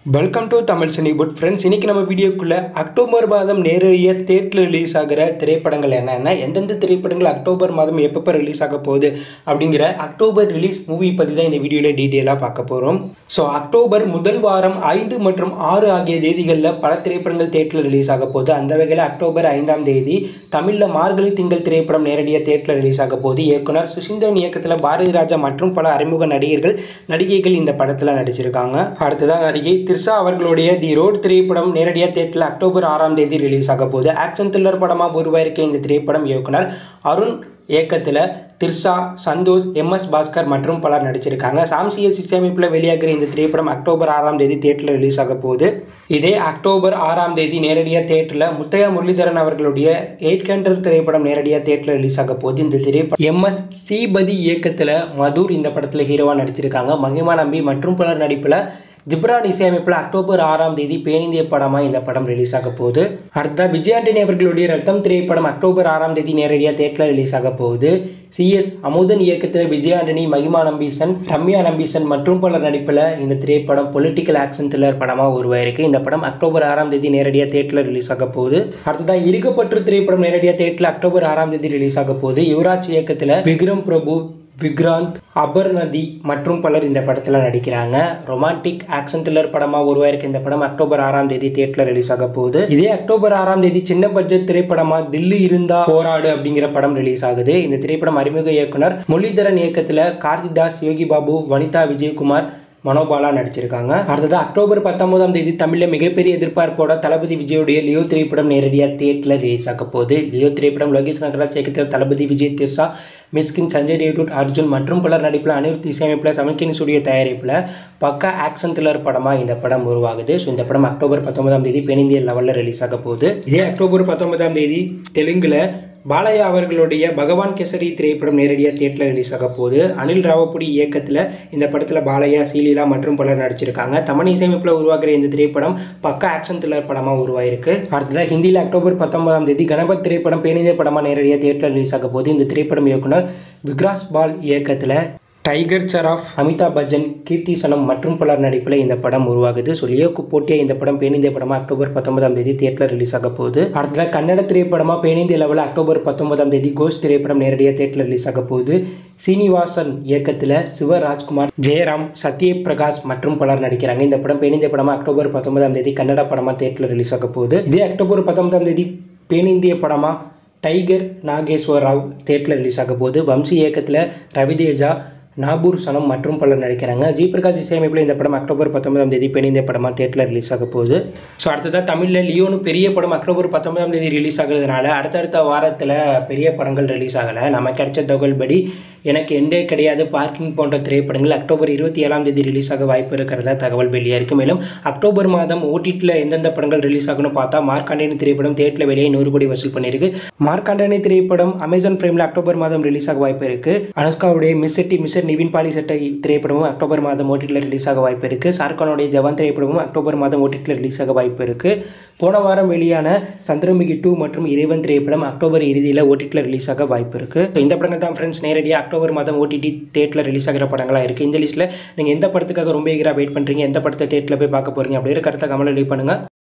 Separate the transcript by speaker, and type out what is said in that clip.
Speaker 1: welcome to Tamil சினிபுட் friends இன்னைக்கு நம்ம வீடியோக்குள்ள அக்டோபர் மாதம் நேரடிய தேட்டரில் ரிலீஸ் ஆகிற திரைப்படங்கள் என்னென்ன எந்தெந்த திரைப்படங்கள் அக்டோபர் மாதம் எப்பப்போ ரிலீஸ் ஆக போகுது அப்படிங்கிற அக்டோபர் ரிலீஸ் மூவி பற்றி தான் இந்த வீடியோவில் டீட்டெயிலாக பார்க்க போகிறோம் ஸோ அக்டோபர் முதல் வாரம் ஐந்து மற்றும் ஆறு ஆகிய தேதிகளில் பல திரைப்படங்கள் தேட்டரில் ரிலீஸ் ஆக போகுது அந்த வகையில் அக்டோபர் ஐந்தாம் தேதி தமிழில் மார்கழி திங்கள் திரைப்படம் நேரடியாக தேட்டரில் ரிலீஸ் ஆக போகுது இயக்குனர் சுசீந்திரன் இயக்கத்தில் பாரதி ராஜா மற்றும் பல அறிமுக நடிகர்கள் நடிகைகள் இந்த படத்தில் நடிச்சிருக்காங்க அடுத்ததான் நடிகை திர்ஷா அவர்களுடைய தி ரோட் திரைப்படம் நேரடியாக தேட்டரில் அக்டோபர் ஆறாம் தேதி ரிலீஸ் ஆக போகுது ஆக்ஷன் த்ரில்லர் படமாக உருவாயிருக்க இந்த திரைப்படம் இயக்குனர் அருண் இயக்கத்தில் திர்ஷா சந்தோஷ் எம் எஸ் பாஸ்கர் மற்றும் பலர் நடிச்சிருக்காங்க சாம்சிஎஸ் இசையமைப்பில் வெளியாகிற இந்த திரைப்படம் அக்டோபர் ஆறாம் தேதி தேட்டரில் ரிலீஸ் ஆக போகுது இதே அக்டோபர் ஆறாம் தேதி நேரடியாக தேட்டரில் முத்தையா முரளிதரன் அவர்களுடைய எயிட் கண்டர் திரைப்படம் நேரடியாக தேட்டரில் ரிலீஸ் ஆக போகுது இந்த திரைப்படம் எம் எஸ் சீபதி இயக்கத்தில் மதுர் இந்த படத்தில் ஹீரோவாக நடிச்சிருக்காங்க மகிமா நம்பி மற்றும் பலர் நடிப்பில் ஜிப்ரான் இசையமைப்பில் அக்டோபர் ஆறாம் தேதி பேனிந்திய படமாக இந்த படம் ரிலீஸ் ஆக போகுது அடுத்த விஜய் ஆண்டனி அவர்களுடைய ரத்தம் திரைப்படம் அக்டோபர் ஆறாம் தேதி நேரடியாக தேட்டரில் ரிலீஸ் ஆக போகுது சிஎஸ் அமுதன் இயக்கத்தில் விஜய் ஆண்டனி மகிமா நம்பீசன் ரம்யா நம்பீசன் மற்றும் பலர் நடிப்பில் இந்த திரைப்படம் பொலிட்டிக்கல் ஆக்ஷன் த்ரில்லர் படமாக உருவாயிருக்கு இந்த படம் அக்டோபர் ஆறாம் தேதி நேரடியாக தேட்டரில் ரிலீஸ் ஆக போகுது அடுத்ததாக இருக்கப்பற்று திரைப்படம் நேரடியாக தேட்டரில் அக்டோபர் ஆறாம் தேதி ரிலீஸ் ஆக போகுது யுவராஜ் இயக்கத்தில் விக்ரம் பிரபு விக்ராந்த் அபர்நதி மற்றும் பலர் இந்த படத்தில் நடிக்கிறாங்க ரொமான்டிக் ஆக்ஷன் த்ரில்லர் படமாக உருவாயிருக்க இந்த படம் அக்டோபர் ஆறாம் தேதி தியேட்டரில் ரிலீஸ் ஆக போகுது இதே அக்டோபர் ஆறாம் தேதி சின்ன பட்ஜெட் திரைப்படமாக தில்லி இருந்தா போராடு அப்படிங்கிற படம் ரிலீஸ் ஆகுது இந்த திரைப்படம் அறிமுக இயக்குனர் முரளிதரன் இயக்கத்தில் கார்த்திதாஸ் யோகி பாபு வனிதா விஜயகுமார் மனோபாலா நடிச்சிருக்காங்க அடுத்தது அக்டோபர் பத்தொன்பதாம் தேதி தமிழில் மிகப்பெரிய எதிர்பார்ப்போட தளபதி விஜயோடைய லியோ திரைப்படம் நேரடியாக தியேட்டரில் ரிலீஸ் ஆக போகுது லியோ திரைப்படம் லோகேஷ் நகராஜ் இயக்கத்தில் தளபதி விஜய் திர்சா மிஸ்கின் சஞ்சய் தேவ்டூட் அர்ஜுன் மற்றும் பலர் நடிப்பில் அனிருத் இசையமைப்பில் சமக்கின் ஸ்டுடியோ தயாரிப்பில் பக்கா ஆக்ஷன் த்ரில்லர் படமாக இந்த படம் உருவாகுது ஸோ இந்த படம் அக்டோபர் பத்தொன்பதாம் தேதி பெனிந்திய லெவலில் ரிலீஸ் ஆக போகுது இதே அக்டோபர் பத்தொன்பதாம் தேதி தெலுங்கில் பாலையா அவர்களுடைய பகவான் கேசரி திரைப்படம் நேரடியாக தியேட்டரில் ரிலீஸ் ஆக போகுது அனில் ராவப்புடி இயக்கத்தில் இந்த படத்தில் பாலையா சீலீலா மற்றும் பலர் நடிச்சிருக்காங்க தமன் இசையமைப்பில் உருவாகிற இந்த திரைப்படம் பக்கா ஆக்ஷன் த்ரில்லர் படமாக உருவாயிருக்கு அடுத்ததாக ஹிந்தியில் அக்டோபர் பத்தொன்பதாம் தேதி கணபத் திரைப்படம் பேணிதே படமாக நேரடியாக தியேட்டரில் ரிலீஸ் ஆக போகுது இந்த திரைப்படம் இயக்குனர் விக்ராஸ் பால் இயக்கத்தில் டைகர் சராஃப் அமிதாப் பச்சன் கீர்த்தி சனம் மற்றும் பலர் நடிப்பில் இந்த படம் உருவாகுது ஸோ லியோக்கு போட்டிய இந்த படம் பேணிந்திய படமாக அக்டோபர் பத்தொன்பதாம் தேதி தியேட்டரில் ரிலீஸ் ஆக போகுது அடுத்ததாக கன்னட திரைப்படமாக பேணிந்திய லெவலில் அக்டோபர் பத்தொன்பதாம் தேதி கோஸ்ட் திரைப்படம் நேரடியாக தியேட்டரில் ரிலீஸ் ஆக போகுது சீனிவாசன் இயக்கத்தில் சிவராஜ்குமார் ஜெயராம் சத்ய பிரகாஷ் மற்றும் பலர் நடிக்கிறாங்க இந்த படம் பேணிந்திய படமாக அக்டோபர் பத்தொன்பதாம் தேதி கன்னட படமாக தியேட்டரில் ரிலீஸ் ஆக போகுது இதே அக்டோபர் பத்தொன்பதாம் தேதி பேணிந்திய படமாக டைகர் நாகேஸ்வர் ராவ் தேட்டரில் ரிலீஸ் ஆக போகுது வம்சி இயக்கத்தில் ரவிதேஜா நாபூர் சனம் மற்றும் பலர் நடிக்கிறாங்க ஜி பிரகாஷ் இசையமைப்பில் இந்த படம் அக்டோபர் பத்தொன்பதாம் தேதி பெணிந்த படமாக தேட்டரில் ரிலீஸ் ஆக போகுது ஸோ அடுத்ததாக தமிழில் லியோனு பெரிய படம் அக்டோபர் பத்தொன்பதாம் தேதி ரிலீஸ் ஆகுறதுனால அடுத்தடுத்த வாரத்தில் பெரிய படங்கள் ரிலீஸ் ஆகலை நம்ம கிடைச்ச தகவல்படி எனக்கு எண்டே கிடையாது பார்க்கிங் போன்ற திரைப்படங்கள் அக்டோபர் இருபத்தி ஏழாம் தேதி ரிலீஸ் ஆக வாய்ப்பு இருக்கிறதா தகவல் வெளியாக இருக்குது மேலும் அக்டோபர் மாதம் ஓடிடியில் எந்தெந்த படங்கள் ரிலீஸ் ஆகணும் பார்த்தா மார்க்காண்டனி திரைப்படம் தேட்டரில் வெளியே நூறு கோடி வசூல் பண்ணியிருக்கு மார்க்காண்டனி திரைப்படம் அமேசான் பிரைமில் அக்டோபர் மாதம் ரிலீஸ் ஆக வாய்ப்பு இருக்குது அனுஷ்காவுடைய மிஸ் செட்டி மிஸ்டர் நிவின் பாலி சட்டை திரைப்படமும் அக்டோபர் மாதம் ஓடிடியில் ரிலீஸ் ஆக வாய்ப்பு இருக்குது ஷார்கானுடைய ஜவான் திரைப்படமும் அக்டோபர் மாதம் ஓடிடியில் ரிலீஸ் ஆக வாய்ப்பு இருக்குது போன வாரம் வெளியான சந்திரமுகி டூ மற்றும் இறைவன் திரைப்படம் அக்டோபர் இறுதியில் ஓடிடியில் ரிலீஸ் ஆக வாய்ப்பு இருக்குது இந்த படங்கள் தான் ஃப்ரெண்ட்ஸ் நேரடியாக அக்டோபர் மாதம் ஓடிடி தேட்டரில் ரிலீஸ் ஆகிற படங்களாக இருக்குது இந்த லிஸ்ட்டில் நீங்கள் எந்த படத்துக்காக ரொம்ப ஈகராக வெயிட் பண்ணுறீங்க எந்த படத்தை தேட்டரில் போய் பார்க்க போகிறீங்க அப்படிங்கிற கருத்தை கமெண்ட் லீவ் பண்ணுங்கள்